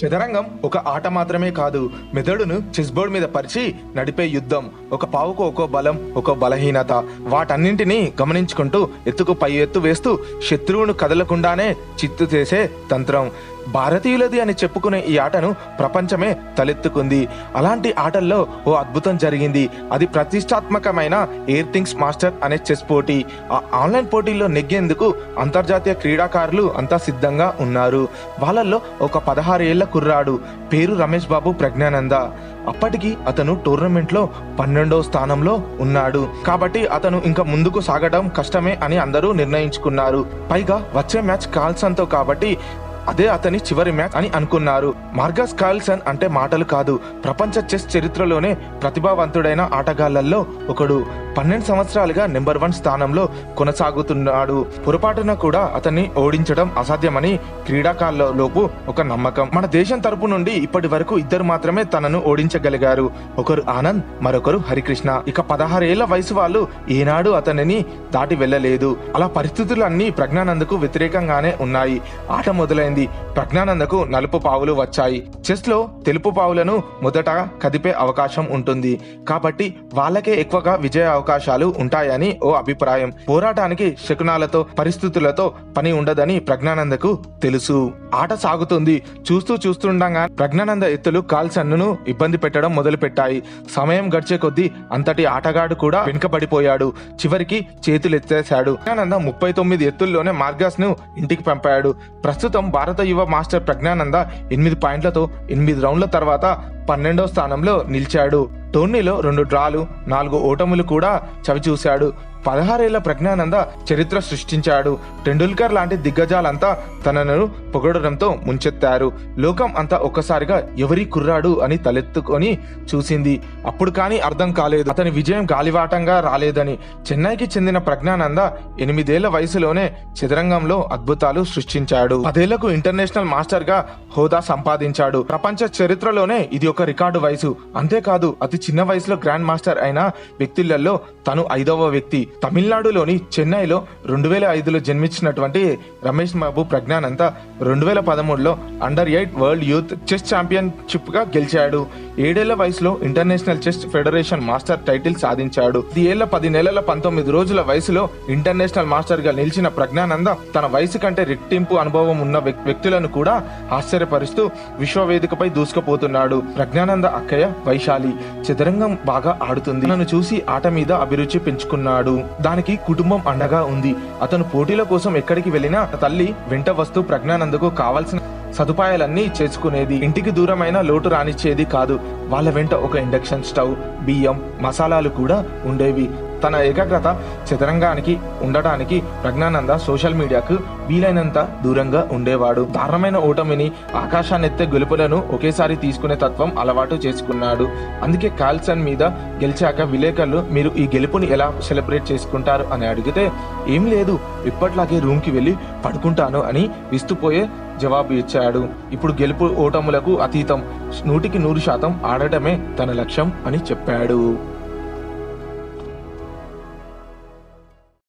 చదరంగం ఒక ఆట మాత్రమే కాదు మెదడును చెస్ బోర్డ్ మీద పరిచి నడిపే యుద్ధం ఒక పావుకు ఒక్కో బలం ఒక బలహీనత వాటన్నింటినీ గమనించుకుంటూ ఎత్తుకు పై ఎత్తు వేస్తూ శత్రువును కదలకుండానే చిత్తు చేసే తంత్రం భారతీయులది అని చెప్పుకునే ఈ ఆటను ప్రపంచమే తలెత్తుకుంది అలాంటి ఆటల్లో ఓ అద్భుతం జరిగింది అది ప్రతిష్టాత్మకమైన ఎయిర్ థింగ్స్ మాస్టర్ అనే చెస్ పోటీ ఆ ఆన్లైన్ పోటీల్లో నెగ్గేందుకు అంతర్జాతీయ క్రీడాకారులు అంతా సిద్ధంగా ఉన్నారు వాళ్ళల్లో ఒక పదహారు ఏళ్ల కుర్రాడు పేరు రమేష్ బాబు ప్రజ్ఞానంద అప్పటికి అతను టోర్నమెంట్లో పన్నెండో స్థానంలో ఉన్నాడు కాబట్టి అతను ఇంకా ముందుకు సాగడం కష్టమే అని అందరూ నిర్ణయించుకున్నారు పైగా వచ్చే మ్యాచ్ కాల్సన్తో కాబట్టి అదే అతని చివరి మ్యాచ్ అని అనుకున్నారు మార్గస్ కార్ల్సన్ అంటే మాటలు కాదు ప్రపంచ చెస్ చరిత్రలోనే ప్రతిభావంతుడైన ఆటగాళ్లలో ఒకడు పన్నెండు సంవత్సరాలుగా నెంబర్ వన్ స్థానంలో కొనసాగుతున్నాడు పొరపాటున కూడా అతన్ని ఓడించడం అసాధ్యమని క్రీడాకారులలోపు ఒక నమ్మకం మన దేశం తరపు నుండి ఇప్పటి వరకు ఇద్దరు మాత్రమే తనను ఓడించగలిగారు ఒకరు ఆనంద్ మరొకరు హరికృష్ణ ఇక పదహారేళ్ల వయసు వాళ్ళు ఏనాడు అతనిని దాటి వెళ్ళలేదు అలా పరిస్థితులన్నీ ప్రజ్ఞానందకు వ్యతిరేకంగానే ఉన్నాయి ఆట మొదలైంది ప్రజ్ఞానందకు నలుపు పావులు వచ్చాయి చెస్ లో తెలుపు పావులను మొదట కదిపే అవకాశం ఉంటుంది కాబట్టి వాళ్ళకే ఎక్కువగా విజయ అవకాశాలు ఉంటాయని ఓ అభిప్రాయం పోరాటానికి శకునాలతో పరిస్థితులతో పని ఉండదని ప్రజ్ఞానందకు తెలుసు ఆట సాగుతుంది చూస్తూ చూస్తుండగా ప్రజ్ఞానంద ఎత్తులు కాల్సన్ను ఇబ్బంది పెట్టడం మొదలు పెట్టాయి సమయం గడిచే కొద్దీ అంతటి ఆటగాడు కూడా వెనుకబడిపోయాడు చివరికి చేతులు ఎత్తేశాడు ప్రజ్ఞానంద ముప్పై తొమ్మిది ఎత్తుల్లోనే మార్గస్ ను ఇంటికి పంపాడు ప్రస్తుతం భారత యువ మాస్టర్ ప్రజ్ఞానంద ఎనిమిది పాయింట్లతో ఎనిమిది రౌండ్ల తర్వాత పన్నెండో స్థానంలో నిలిచాడు టోర్నీలో రెండు డ్రాలు నాలుగు ఓటములు కూడా చవిచూశాడు పదహారేళ్ల ప్రజ్ఞానంద చరిత్ర సృష్టించాడు టెండూల్కర్ లాంటి దిగ్గజాలంతా తనను పొగడడంతో ముంచెత్తారు లోకం అంతా ఒక్కసారిగా ఎవరి కుర్రాడు అని తలెత్తుకొని చూసింది అప్పుడు కానీ అర్థం కాలేదు అతని విజయం గాలివాటంగా రాలేదని చెన్నైకి చెందిన ప్రజ్ఞానంద ఎనిమిదేళ్ల వయసులోనే చదరంగంలో అద్భుతాలు సృష్టించాడు పదేళ్లకు ఇంటర్నేషనల్ మాస్టర్ గా హోదా సంపాదించాడు ప్రపంచ చరిత్రలోనే ఇది ఒక రికార్డు వయసు అంతేకాదు అతి చిన్న వయసులో గ్రాండ్ మాస్టర్ అయిన వ్యక్తులలో తను ఐదవ వ్యక్తి తమిళనాడులోని చెన్నైలో రెండు వేల ఐదులో జన్మించినటువంటి రమేష్ బాబు ప్రజ్ఞానంత రెండు వేల పదమూడులో under eight world youth chess championship గా గెలిచాడు ఏడేళ్ల వయసులో international chess federation master title సాధించాడు ఇది ఏళ్ల పది నెలల పంతొమ్మిది రోజుల వయసులో ఇంటర్నేషనల్ మాస్టర్ గా నిలిచిన ప్రజ్ఞానంద తన వయసు కంటే రెట్టింపు అనుభవం ఉన్న వ్యక్- వ్యక్తులను కూడా ఆశ్చర్యపరుస్తూ విశ్వవేదికపై దూసుకుపోతున్నాడు ప్రజ్ఞానంద అక్కయ్య వైశాలి చదరంగం బాగా ఆడుతుంది నన్ను చూసి ఆట మీద అభిరుచి పెంచుకున్నాడు దానికి కుటుంబం అండగా ఉంది అతను పోటీల కోసం ఎక్కడికి వెళ్ళినా తల్లి వెంట వస్తూ ప్రజ్ఞానందకు కావాల్సిన సదుపాయాలన్నీ చేసుకునేది ఇంటికి దూరమైన లోటు రానిచ్చేది కాదు వాళ్ళ వెంట ఒక ఇండక్షన్ స్టవ్ బియ్యం మసాలాలు కూడా ఉండేవి తన ఏకాగ్రత చదరంగానికి ఉండటానికి ప్రజ్ఞానంద సోషల్ మీడియాకు వీలైనంత దూరంగా ఉండేవాడు దారుణమైన ఓటమిని ఆకాశాన్నెత్తే గెలుపులను ఒకేసారి తీసుకునే తత్వం అలవాటు చేసుకున్నాడు అందుకే కాల్సన్ మీద గెలిచాక విలేకరులు మీరు ఈ గెలుపుని ఎలా సెలబ్రేట్ చేసుకుంటారు అని అడిగితే ఏం లేదు ఇప్పట్లాగే రూమ్కి వెళ్ళి పడుకుంటాను అని విస్తుపోయే జవాబు ఇచ్చాడు ఇప్పుడు గెలుపు ఓటములకు అతీతం నూటికి నూరు శాతం ఆడటమే తన లక్ష్యం అని చెప్పాడు